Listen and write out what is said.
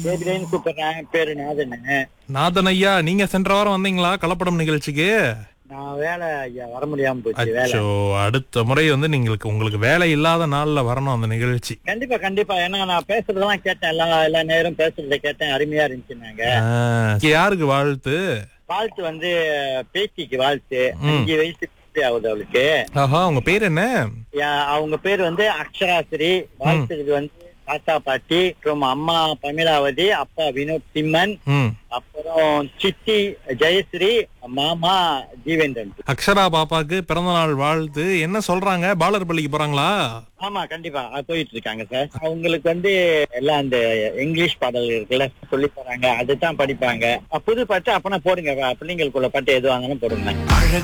பேபிலேன்னு கூப்பிடுறேன் பேரு நாதனு நாதன் ஐயா நீங்க சென்ற வாரம் வந்தீங்களா கலப்படம் நிகழ்ச்சிக்கு நான் வேலை ஐயா வர முடியாம போச்சு வேலை அச்சோ அடுத்த முறை வந்து நீங்களுக்கு உங்களுக்கு வேலை இல்லாத நாள்ல வரணும் அந்த நிகழ்ச்சி கண்டிப்பா கண்டிப்பா ஏன்னா நான் பேசுறதெல்லாம் கேட்டேன் எல்லா எல்லா நேரம் பேசுறத கேட்டேன் அருமையா இருந்துச்சுன்னாங்க ஆ, யாருக்கு வாழ்த்து வாழ்த்து வந்து பேத்திக்கு வாழ்த்து அஞ்சு வயசு பூர்த்தி ஆகுது அவளுக்கு ஆஹா உங்க பேர் என்ன யா- அவங்க பேர் வந்து அக்ஷராசிரி வாழ்த்துக்கு வந்து தாத்தா பாட்டி அப்புறம் அம்மா பமிலாவதி அப்பா வினோத் சிம்மன் ம் அப்புறம் சித்தி ஜெயஸ்ரீ மாமா ஜீவேந்திரன் அக்ஷரா பாப்பாக்கு பிறந்த நாள் வாழ்த்து என்ன சொல்றாங்க பாலர் பள்ளிக்கு போறாங்களா ஆமா கண்டிப்பா அது போயிட்டு இருக்காங்க சார் அவங்களுக்கு வந்து எல்லாம் அந்த இங்கிலீஷ் பாடல் இருக்குல்ல சொல்லி தராங்க அதுதான் படிப்பாங்க அஹ் புது பாட்டு அப்பனா போடுங்க பிள்ளைங்களுக்குள்ள பாட்டு எது வாங்கணும் போடுங்க அழகு